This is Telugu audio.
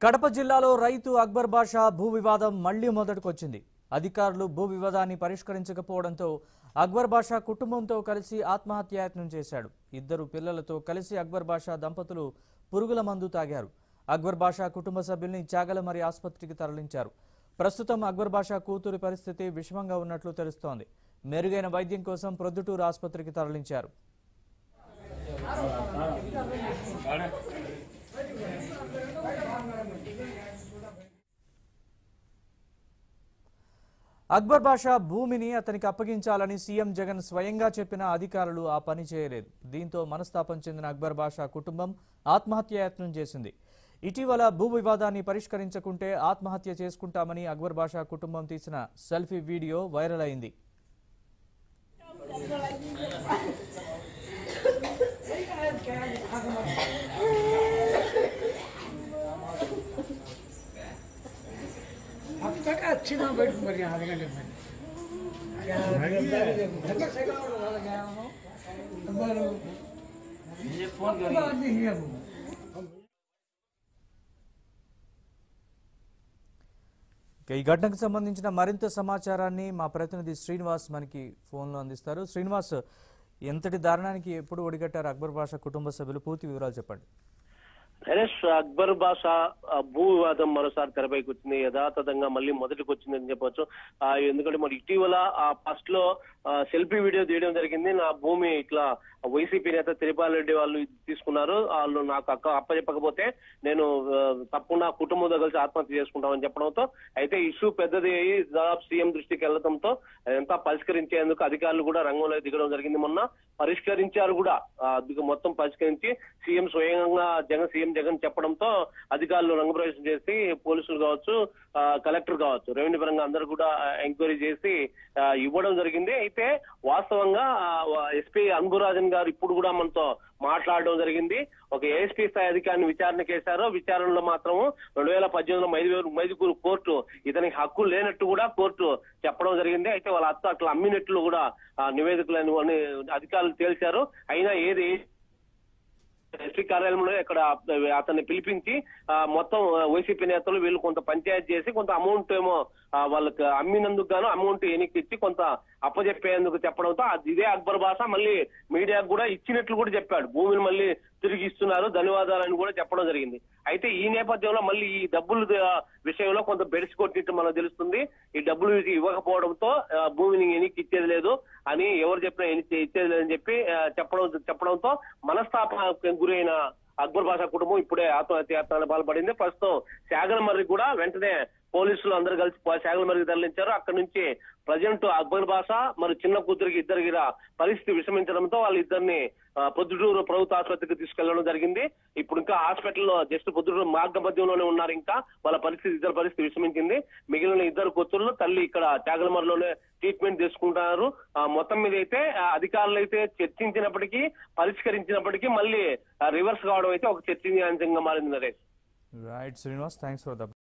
కడప జిల్లాలో రైతు అక్బర్ బాషా భూ వివాదం మళ్లీ మొదటికొచ్చింది అధికారులు భూ వివాదాన్ని పరిష్కరించకపోవడంతో అక్బర్ బాషా కుటుంబంతో కలిసి ఆత్మహత్యాయత్నం చేశాడు ఇద్దరు పిల్లలతో కలిసి అక్బర్ బాషా దంపతులు పురుగుల మందు తాగారు అక్బర్ బాషా కుటుంబ సభ్యుల్ని చాగలమరి ఆసుపత్రికి తరలించారు ప్రస్తుతం అక్బర్ బాషా కూతురి పరిస్థితి విషమంగా ఉన్నట్లు తెలుస్తోంది మెరుగైన వైద్యం కోసం ప్రొద్దుటూరు ఆసుపత్రికి తరలించారు అక్బర్ బాషా భూమిని అతనికి అప్పగించాలని సీఎం జగన్ స్వయంగా చెప్పిన అధికారులు ఆ పని చేయలేదు దీంతో మనస్తాపం చెందిన అక్బర్ బాషా కుటుంబం ఆత్మహత్యాయత్నం చేసింది ఇటీవల భూ వివాదాన్ని పరిష్కరించకుంటే ఆత్మహత్య చేసుకుంటామని అక్బర్ బాషా కుటుంబం తీసిన సెల్ఫీ వీడియో వైరల్ అయింది अब तक अच्छी ना बैठ मरी आधे घंटे में धक्का से का वाला गया हूं नंबर मुझे फोन बात करिए नहीं है वो ఇక ఈ ఘటనకు సంబంధించిన మరింత సమాచారాన్ని మా ప్రతినిధి శ్రీనివాస్ మనకి ఫోన్లో అందిస్తారు శ్రీనివాస్ ఎంతటి దారుణానికి ఎప్పుడు ఒడిగట్టారు అక్బర్ బాషా కుటుంబ సభ్యులు పూర్తి వివరాలు చెప్పండి నరేష్ అక్బర్ బాషా ఆ, భూ వివాదం మరోసారి తెరపైకి వచ్చింది యథాతథంగా మళ్ళీ మొదటికి వచ్చింది అని చెప్పొచ్చు ఆ, ఎందుకంటే మరి ఇటీవల ఆ ఫస్ట్ లో ఆ, సెల్ఫీ వీడియో తీయడం జరిగింది నా భూమి ఇట్లా వైసీపీ నేత తిరుపాల్ రెడ్డి వాళ్ళు తీసుకున్నారు వాళ్ళు నాకు అక్క అప్పచెప్పకపోతే నేను ఆ, తప్పకుండా కుటుంబంతో కలిసి ఆత్మహత్య చేసుకుంటామని చెప్పడంతో అయితే ఇష్యూ పెద్దది అయ్యి దాదాపు సీఎం దృష్టికి వెళ్లడంతో అదంతా పరిష్కరించేందుకు అధికారులు కూడా రంగంలో దిగడం జరిగింది మొన్న పరిష్కరించారు కూడా ఆ, అది మొత్తం పరిష్కరించి సీఎం స్వయంగా జగన్ సీఎం జగన్ చెప్పడంతో అధికారులు రంగప్రవేశం చేసి పోలీసులు కావచ్చు ఆ, కలెక్టర్ కావచ్చు రెవెన్యూ పరంగా అందరూ కూడా ఎంక్వైరీ చేసి ఆ, ఇవ్వడం జరిగింది అయితే వాస్తవంగా ఎస్పీ అన్బురాజన్ గారు ఇప్పుడు కూడా మనతో మాట్లాడడం జరిగింది ఒక ఏఎస్పీ స్థాయి అధికారిని విచారణకు వేశారు విచారణలో మాత్రం రెండు వేల పద్దెనిమిదిలో మైదుగురు మైదుగురు కోర్టు ఇతనికి హక్కు లేనట్టు కూడా కోర్టు చెప్పడం జరిగింది అయితే వాళ్ళ అత్త అట్లా అమ్మినట్లు కూడా ఆ, నివేదికలను అని అధికారులు తేల్చారు అయినా ఏది ఎస్పీ కార్యాలయంలో ఇక్కడ అతన్ని పిలిపించి ఆ, మొత్తం వైసీపీ నేతలు వీళ్ళు కొంత పంచాయతీ చేసి కొంత అమౌంట్ ఏమో ఆ, వాళ్ళకి అమ్మినందుకు గాను అమౌంట్ ఎన్నిక ఇచ్చి కొంత అప్పచెప్పేందుకు చెప్పడంతో అది ఇదే అక్బర్ బాషా మళ్ళీ మీడియాకు కూడా ఇచ్చినట్లు కూడా చెప్పాడు భూమిని మళ్ళీ తిరిగి ఇస్తున్నారు ధన్యవాదాలని కూడా చెప్పడం జరిగింది అయితే ఈ నేపథ్యంలో మళ్ళీ ఈ డబ్బులు ద- విషయంలో కొంత బెడిసి కొట్టినట్టు మనకు తెలుస్తుంది ఈ డబ్బులు ఇవ్వకపోవడంతో ఆ, భూమిని ఎన్నిక ఇచ్చేది లేదు అని ఎవరు చెప్పినా ఎన్ని ఇచ్చేది లేదని చెప్పి ఆ, చెప్పడం చెప్పడంతో మనస్తాపానికి గురైన అక్బర్ బాషా కుటుంబం ఇప్పుడే ఆత్మహత్యాయత్నాన్ని పాల్పడింది ప్రస్తుతం శాగలమర్రి కూడా వెంటనే పోలీసులు అందరూ కలిసి శాగలమర్రికి తరలించారు అక్కడి నుంచి ప్రజెంట్ అక్బర్ బాషా మరి చిన్న కూతురికి ఇద్దరికి ఇలా పరిస్థితి విషమించడంతో వాళ్ళిద్దరిని ఆ, పొద్దుటూరు ప్రభుత్వ ఆసుపత్రికి తీసుకెళ్లడం జరిగింది ఇప్పుడు ఇంకా హాస్పిటల్లో జస్ట్ పొద్దుటూరు మార్గ మధ్యంలోనే ఉన్నారు ఇంకా వాళ్ళ పరిస్థితి ఇద్దరు పరిస్థితి విషమించింది మిగిలిన ఇద్దరు కూతుర్లు తల్లి ఇక్కడ చాగలమర్లోనే ట్రీట్మెంట్ తీసుకుంటున్నారు ఆ, మొత్తం మీద అయితే ఆ, అధికారులు అయితే చర్చించినప్పటికీ పరిష్కరించినప్పటికీ మళ్ళీ రివర్స్ కావడం అయితే ఒక చర్చనీయాంశంగా మారింది Naresh right Srinivas thanks for the